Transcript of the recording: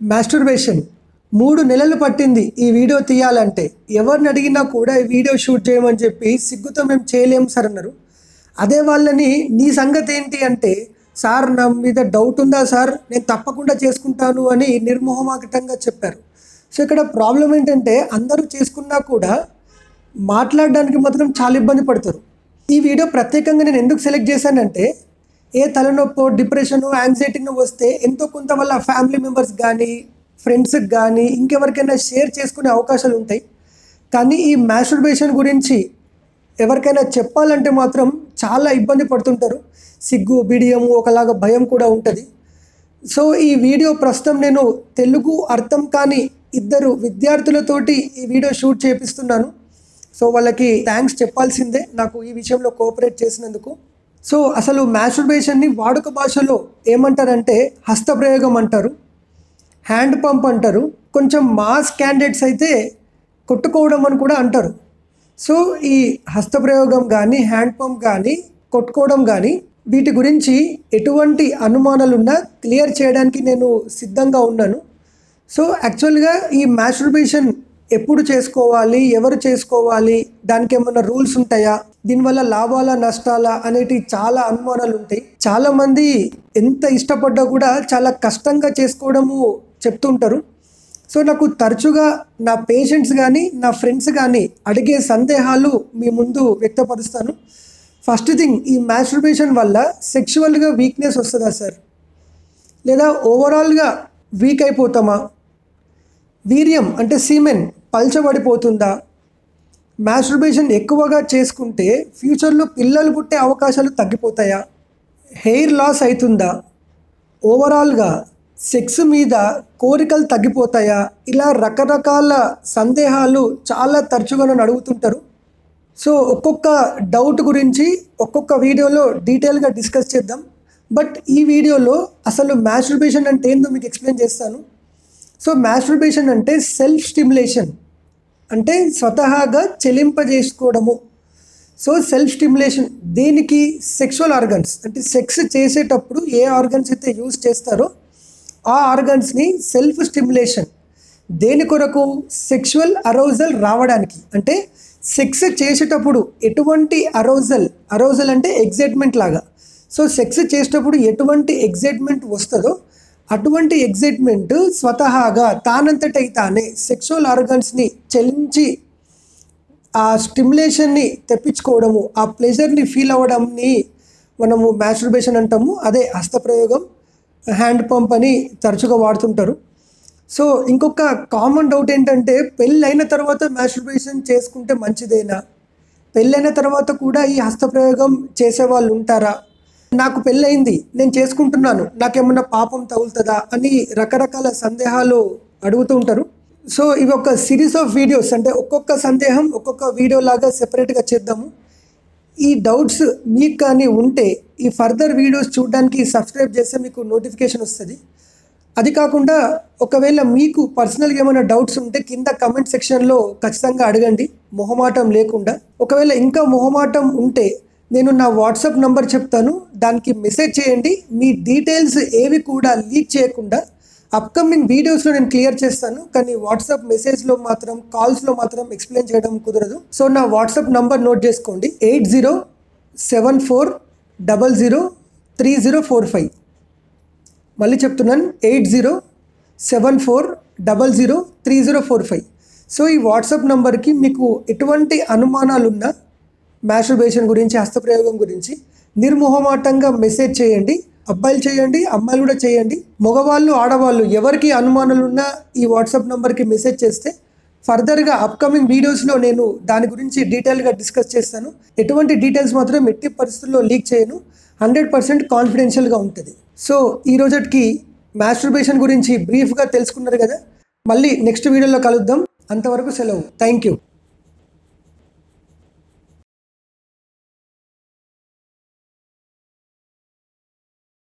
masturbation మూడు నెలలు పట్టింది ఈ వీడియో తీయాలంటే ఎవరిని అడిగినా కూడా ఈ వీడియో షూట్ చేయమని చెప్పి సిగ్గుతో మేము చేయలేము సార్ అన్నారు అదే వాళ్ళని నీ సంగతి ఏంటి అంటే సార్ నా మీద డౌట్ ఉందా సార్ నేను తప్పకుండా చేసుకుంటాను అని నిర్మోహమాటంగా చెప్పారు సో ఇక్కడ ప్రాబ్లం ఏంటంటే అందరూ చేసుకున్నా కూడా మాట్లాడడానికి మాత్రం చాలా ఇబ్బంది పడతారు ఈ వీడియో ప్రత్యేకంగా నేను ఎందుకు సెలెక్ట్ చేశానంటే ఏ తలనొప్పో డిప్రెషను యాంగ్జైటీనో వస్తే ఎంతో కొంత వాళ్ళ ఫ్యామిలీ మెంబర్స్ కానీ ఫ్రెండ్స్కి కానీ ఇంకెవరికైనా షేర్ చేసుకునే అవకాశాలు ఉంటాయి కానీ ఈ మ్యాస్టర్బేషన్ గురించి ఎవరికైనా చెప్పాలంటే మాత్రం చాలా ఇబ్బంది పడుతుంటారు సిగ్గు బిడియము ఒకలాగా భయం కూడా ఉంటుంది సో ఈ వీడియో ప్రస్తుతం నేను తెలుగు అర్థం కాని ఇద్దరు విద్యార్థులతోటి ఈ వీడియో షూట్ చేపిస్తున్నాను సో వాళ్ళకి థ్యాంక్స్ చెప్పాల్సిందే నాకు ఈ విషయంలో కోఆపరేట్ చేసినందుకు సో అసలు మ్యాస్టర్బేషన్ని వాడుక భాషలో ఏమంటారంటే హస్తప్రయోగం అంటారు హ్యాండ్ పంప్ అంటారు కొంచెం మాస్ క్యాండిడేట్స్ అయితే కొట్టుకోవడం అని కూడా అంటారు సో ఈ హస్తప్రయోగం కానీ హ్యాండ్ పంప్ కానీ కొట్టుకోవడం కానీ వీటి గురించి ఎటువంటి అనుమానాలున్నా క్లియర్ చేయడానికి నేను సిద్ధంగా ఉన్నాను సో యాక్చువల్గా ఈ మ్యాస్టర్బేషన్ ఎప్పుడు చేసుకోవాలి ఎవరు చేసుకోవాలి దానికి ఏమైనా రూల్స్ ఉంటాయా దీనివల్ల లాభాల నష్టాలా అనేటి చాలా అనుమానాలు ఉంటాయి చాలా మంది ఎంత ఇష్టపడ్డా కూడా చాలా కష్టంగా చేసుకోవడము చెప్తుంటారు సో నాకు తరచుగా నా పేషెంట్స్ కానీ నా ఫ్రెండ్స్ కానీ అడిగే సందేహాలు మీ ముందు వ్యక్తపరుస్తాను ఫస్ట్ థింగ్ ఈ మ్యాస్టర్బేషన్ వల్ల సెక్షువల్గా వీక్నెస్ వస్తుందా సార్ లేదా ఓవరాల్గా వీక్ అయిపోతామా వీర్యం అంటే సీమెన్ పల్చబడిపోతుందా మ్యాస్టర్బేషన్ ఎక్కువగా చేసుకుంటే ఫ్యూచర్లో పిల్లలు పుట్టే అవకాశాలు తగ్గిపోతాయా హెయిర్ లాస్ అవుతుందా ఓవరాల్గా సెక్స్ మీద కోరికలు తగ్గిపోతాయా ఇలా రకరకాల సందేహాలు చాలా తరచుగా నన్ను అడుగుతుంటారు సో ఒక్కొక్క డౌట్ గురించి ఒక్కొక్క వీడియోలో డీటెయిల్గా డిస్కస్ చేద్దాం బట్ ఈ వీడియోలో అసలు మ్యాస్టర్బేషన్ అంటే ఏందో మీకు ఎక్స్ప్లెయిన్ చేస్తాను సో మ్యాస్టర్బేషన్ అంటే సెల్ఫ్ స్టిమ్యులేషన్ అంటే స్వతహాగా చెలింపజేసుకోవడము సో సెల్ఫ్ స్టిమ్యులేషన్ దేనికి సెక్షువల్ ఆర్గన్స్ అంటే సెక్స్ చేసేటప్పుడు ఏ ఆర్గన్స్ అయితే యూజ్ చేస్తారో ఆ ఆర్గన్స్ని సెల్ఫ్ స్టిమ్యులేషన్ దేని కొరకు సెక్షువల్ అరౌజల్ రావడానికి అంటే సెక్స్ చేసేటప్పుడు ఎటువంటి అరౌజల్ అరౌజల్ అంటే ఎగ్జైట్మెంట్ లాగా సో సెక్స్ చేసేటప్పుడు ఎటువంటి ఎగ్జైట్మెంట్ వస్తుందో అటువంటి ఎగ్జైట్మెంట్ స్వతహాగా తానంతటై తానే సెక్షువల్ ఆర్గన్స్ని చెలించి ఆ స్టిమ్యులేషన్ని తెప్పించుకోవడము ఆ ప్లెజర్ని ఫీల్ అవ్వడంని మనము మ్యాస్టర్బేషన్ అంటాము అదే హస్తప్రయోగం హ్యాండ్ పంప్ అని తరచుగా వాడుతుంటారు సో ఇంకొక కామన్ డౌట్ ఏంటంటే పెళ్ళి అయిన తర్వాత మ్యాస్టర్బేషన్ చేసుకుంటే మంచిదేనా పెళ్ళైన తర్వాత కూడా ఈ హస్తప్రయోగం చేసే వాళ్ళు ఉంటారా నాకు పెళ్ళయింది నేను చేసుకుంటున్నాను నాకేమన్నా పాపం తగులుతుందా అని రకరకాల సందేహాలు అడుగుతూ ఉంటారు సో ఇవి ఒక సిరీస్ ఆఫ్ వీడియోస్ అంటే ఒక్కొక్క సందేహం ఒక్కొక్క వీడియో లాగా సెపరేట్గా చేద్దాము ఈ డౌట్స్ మీకు కానీ ఉంటే ఈ ఫర్దర్ వీడియోస్ చూడడానికి సబ్స్క్రైబ్ చేస్తే మీకు నోటిఫికేషన్ వస్తుంది అది కాకుండా ఒకవేళ మీకు పర్సనల్గా ఏమైనా డౌట్స్ ఉంటే కింద కమెంట్ సెక్షన్లో ఖచ్చితంగా అడగండి మొహమాటం లేకుండా ఒకవేళ ఇంకా మొహమాటం ఉంటే నేను నా వాట్సాప్ నంబర్ చెప్తాను దానికి మెసేజ్ చేయండి మీ డీటెయిల్స్ ఏవి కూడా లీక్ చేయకుండా అప్కమింగ్ వీడియోస్లో నేను క్లియర్ చేస్తాను కానీ వాట్సాప్ మెసేజ్లో మాత్రం కాల్స్లో మాత్రం ఎక్స్ప్లెయిన్ చేయడం కుదరదు సో నా వాట్సాప్ నంబర్ నోట్ చేసుకోండి eight zero seven four double zero three zero four five మళ్ళీ చెప్తున్నాను eight zero seven four double zero three zero four five so ఈ వాట్సాప్ నంబర్కి మీకు ఎటువంటి అనుమానాలున్నా మ్యాస్టర్బేషన్ గురించి హస్తప్రయోగం గురించి నిర్మోహమాటంగా మెసేజ్ చేయండి అబ్బాయిలు చేయండి అమ్మాయిలు కూడా చేయండి మగవాళ్ళు ఆడవాళ్ళు ఎవరికి అనుమానాలు ఉన్నా ఈ వాట్సాప్ నెంబర్కి మెసేజ్ చేస్తే ఫర్దర్గా అప్కమింగ్ వీడియోస్లో నేను దాని గురించి డీటెయిల్గా డిస్కస్ చేస్తాను ఎటువంటి డీటెయిల్స్ మాత్రం ఎట్టి పరిస్థితుల్లో లీక్ చేయను హండ్రెడ్ పర్సెంట్ కాన్ఫిడెన్షియల్గా ఉంటుంది సో ఈ రోజుకి మ్యాస్టర్బేషన్ గురించి బ్రీఫ్గా తెలుసుకున్నారు కదా మళ్ళీ నెక్స్ట్ వీడియోలో కలుద్దాం అంతవరకు సెలవు థ్యాంక్ యూ